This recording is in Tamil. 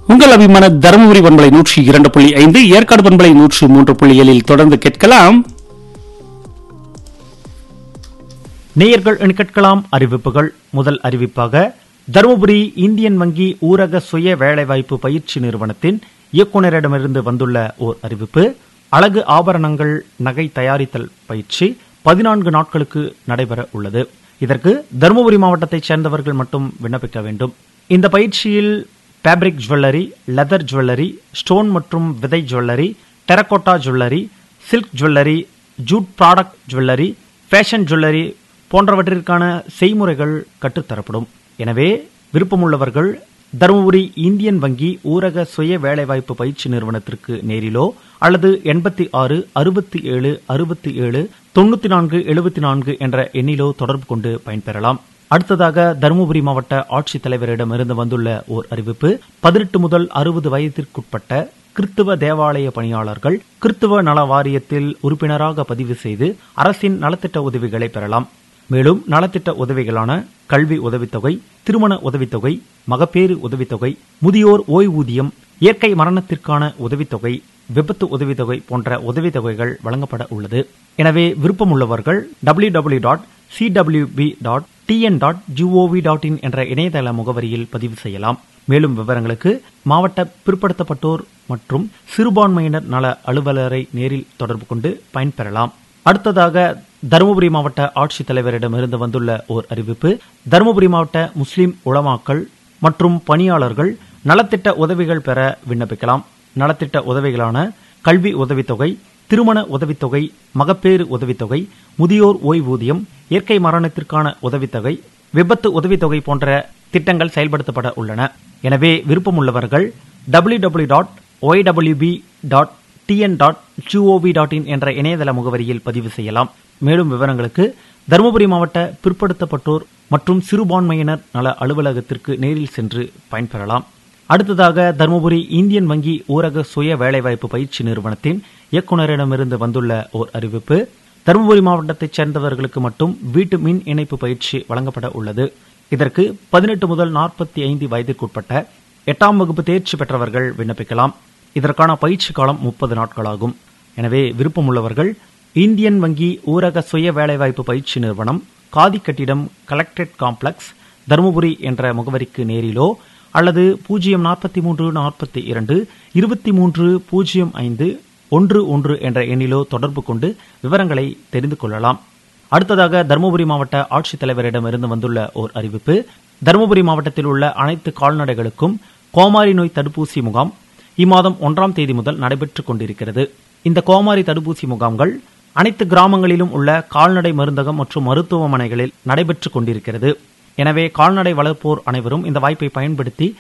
உங்கள் அபிமான தருமபுரி பண்பலை நூற்றி இரண்டு புள்ளி ஐந்து ஏற்காடு பண்பலை நூற்றி மூன்று புள்ளி ஏழில் தொடர்ந்து கேட்கலாம் நேயர்கள் என கேட்கலாம் அறிவிப்புகள் முதல் அறிவிப்பாக தருமபுரி இந்தியன் வங்கி ஊரக சுய வேலைவாய்ப்பு பயிற்சி நிறுவனத்தின் இயக்குநரிடமிருந்து வந்துள்ள ஓர் அறிவிப்பு அழகு ஆபரணங்கள் நகை தயாரித்தல் பயிற்சி பதினான்கு நாட்களுக்கு நடைபெற உள்ளது இதற்கு தருமபுரி மாவட்டத்தைச் சேர்ந்தவர்கள் மட்டும் விண்ணப்பிக்க வேண்டும் இந்த பயிற்சியில் fabric jewellery leather jewellery stone மற்றும் விதை jewellery terracotta jewellery silk jewellery jute product jewellery fashion jewellery போன்றவற்றிற்கான செய்முறைகள் கற்றுத்தரப்படும் எனவே விருப்பமுள்ளவர்கள் தருமபுரி இந்தியன் வங்கி ஊரக சுய வேலைவாய்ப்பு பயிற்சி நிறுவனத்திற்கு நேரிலோ அல்லது எண்பத்தி ஆறு அறுபத்தி ஏழு அறுபத்தி ஏழு தொண்ணூத்தி நான்கு எழுபத்தி நான்கு என்ற எண்ணிலோ தொடர்பு கொண்டு பயன்பெறலாம் அடுத்ததாக தருமபுரி மாவட்ட ஆட்சித்தலைவரிடமிருந்து வந்துள்ள ஓர் அறிவிப்பு பதினெட்டு முதல் அறுபது வயதிற்குட்பட்ட கிறித்துவ தேவாலய பணியாளர்கள் கிறித்துவ நல வாரியத்தில் உறுப்பினராக பதிவு செய்து அரசின் நலத்திட்ட உதவிகளை பெறலாம் மேலும் நலத்திட்ட உதவிகளான கல்வி உதவித்தொகை திருமண உதவித்தொகை மகப்பேறு உதவித்தொகை முதியோர் ஓய்வூதியம் இயற்கை மரணத்திற்கான உதவித்தொகை விபத்து உதவித்தொகை போன்ற உதவித்தொகைகள் வழங்கப்பட உள்ளது எனவே விருப்பமுள்ளவர்கள் W W dot CWP dot TN dot gov dot in என்ற இணையதள முகவரியில் பதிவு செய்யலாம் மேலும் விவரங்களுக்கு மாவட்ட பிற்படுத்தப்பட்டோர் மற்றும் சிறுபான்மையினர் நல அலுவலரை நேரில் தொடர்பு கொண்டு பயன்பெறலாம் அடுத்ததாக தருமபுரி மாவட்ட ஆட்சித்தலைவரிடமிருந்து வந்துள்ள ஓர் அறிவிப்பு தருமபுரி மாவட்ட முஸ்லிம் உளமாக்கல் மற்றும் பணியாளர்கள் நலத்திட்ட உதவிகள் பெற விண்ணப்பிக்கலாம் நலத்திட்ட உதவிகளான கல்வி உதவித்தொகை திருமண உதவித்தொகை மகப்பேறு உதவித்தொகை முதியோர் ஓய்வூதியம் இயற்கை மரணத்திற்கான உதவித்தொகை விபத்து உதவித்தொகை போன்ற திட்டங்கள் செயல்படுத்தப்பட உள்ளன எனவே விருப்பமுள்ளவர்கள் W W dot YWP dot TN dot gov dot in என்ற இணையதள முகவரியில் பதிவு செய்யலாம் மேலும் விவரங்களுக்கு தருமபுரி மாவட்ட பிற்படுத்தப்பட்டோர் மற்றும் சிறுபான்மையினர் நல அலுவலகத்திற்கு நேரில் சென்று பயன்பெறலாம் அடுத்ததாக தருமபுரி இந்தியன் வங்கி ஊரக சுய வேலைவாய்ப்பு பயிற்சி நிறுவனத்தின் இயக்குநரிடமிருந்து வந்துள்ள ஓர் அறிவிப்பு தருமபுரி மாவட்டத்தைச் சேர்ந்தவர்களுக்கு மட்டும் வீட்டு மின் இணைப்பு பயிற்சி வழங்கப்பட உள்ளது இதற்கு பதினெட்டு முதல் நாற்பத்தி ஐந்து வயதிற்குட்பட்ட எட்டாம் வகுப்பு தேர்ச்சி பெற்றவர்கள் விண்ணப்பிக்கலாம் இதற்கான பயிற்சி காலம் முப்பது நாட்களாகும் எனவே விருப்பமுள்ளவர்கள் இந்தியன் வங்கி ஊரக சுய வேலைவாய்ப்பு பயிற்சி நிறுவனம் காதி கட்டிடம் கலெக்டரேட் காம்ப்ளெக்ஸ் தருமபுரி என்ற முகவரிக்கு நேரிலோ அல்லது பூஜ்ஜியம் நாற்பத்தி மூன்று நாற்பத்தி இரண்டு இருபத்தி மூன்று பூஜ்ஜியம் ஐந்து ஒன்று ஒன்று என்ற எண்ணிலோ தொடர்பு கொண்டு விவரங்களை தெரிந்து கொள்ளலாம் அடுத்ததாக தருமபுரி மாவட்ட ஆட்சித்தலைவரிடமிருந்து வந்துள்ள ஓர் அறிவிப்பு தருமபுரி மாவட்டத்தில் உள்ள அனைத்து கால்நடைகளுக்கும் கோமாரி நோய் தடுப்பூசி முகாம் இம்மாதம் ஒன்றாம் தேதி முதல் நடைபெற்றுக் கொண்டிருக்கிறது இந்த கோமாரி தடுப்பூசி முகாம்கள் அனைத்து கிராமங்களிலும் உள்ள கால்நடை மருந்தகம் மற்றும் மருத்துவமனைகளில் நடைபெற்றுக் கொண்டிருக்கிறது எனவே கால்நடை வளர்ப்போர் அனைவரும் இந்த வாய்ப்பை பயன்படுத்தி